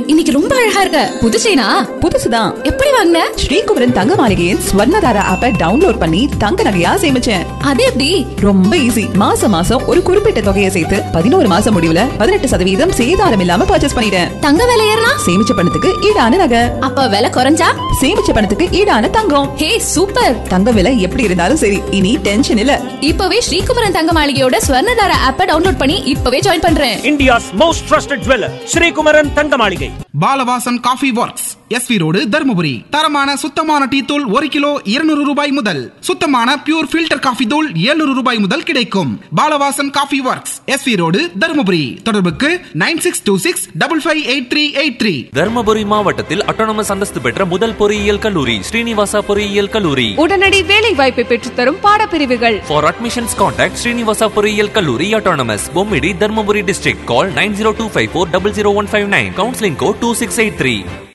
இன்னைக்கு ரொம்ப அழகா இருக்க புது செயினா புதுசுதான் எப்படி வாங்கின ஸ்ரீகுமரன் தங்க மாளிகையின் ஸ்வர்ணதாரா ஆப்பை டவுன்லோட் பண்ணி தங்க நகையா சேமிச்சேன் அது எப்படி ரொம்ப ஈஸி மாசம் மாசம் ஒரு குறிப்பிட்ட தொகையை சேர்த்து பதினோரு மாசம் முடிவுல பதினெட்டு சதவீதம் சேதாரம் இல்லாம பர்ச்சேஸ் பண்ணிட்டேன் தங்க விலை ஏறினா சேமிச்ச பணத்துக்கு ஈடான நகை அப்ப விலை குறைஞ்சா சேமிச்ச பணத்துக்கு ஈடான தங்கம் ஹே சூப்பர் தங்க விலை எப்படி இருந்தாலும் சரி இனி டென்ஷன் இல்ல இப்பவே ஸ்ரீகுமரன் தங்க மாளிகையோட ஸ்வர்ணதார ஆப்ப டவுன்லோட் பண்ணி இப்பவே ஜாயின் பண்றேன் India's most trusted jeweler, Sri Kumaran Tangamalige. Balavasan coffee works S V road Dharmapuri தரமான சுத்தமான டீ தூள் ஒரு கிலோ இருநூறு ரூபாய் முதல் சுத்தமான பியூர் ஃபில்டர் காஃபி தூள் 700 ரூபாய் முதல் கிடைக்கும் Balavasan coffee works S V road Dharmapuri தொடர்புக்கு nine six two six double five eight three eight three Dharmapuri மாவட்டத்தில் அட்டானமஸ் அந்தஸ்து பெற்ற முதல் பொறியியல் கல்லூரி ஸ்ரீனிவாசா பொறியியல் கல்லூரி உடனடி வேலை வாய்ப்பை பெற்றுத்தரும் பாடப்பிரிவுகள் ஃபார் அட்மிஷன்ஸ் கான்டாக்ட் ஸ்ரீனிவாசா பொறியியல் கல்லூரி autonomous Bommidi Dharmapuri district call nine zero two five four double zero one five nine counselling code two six eight three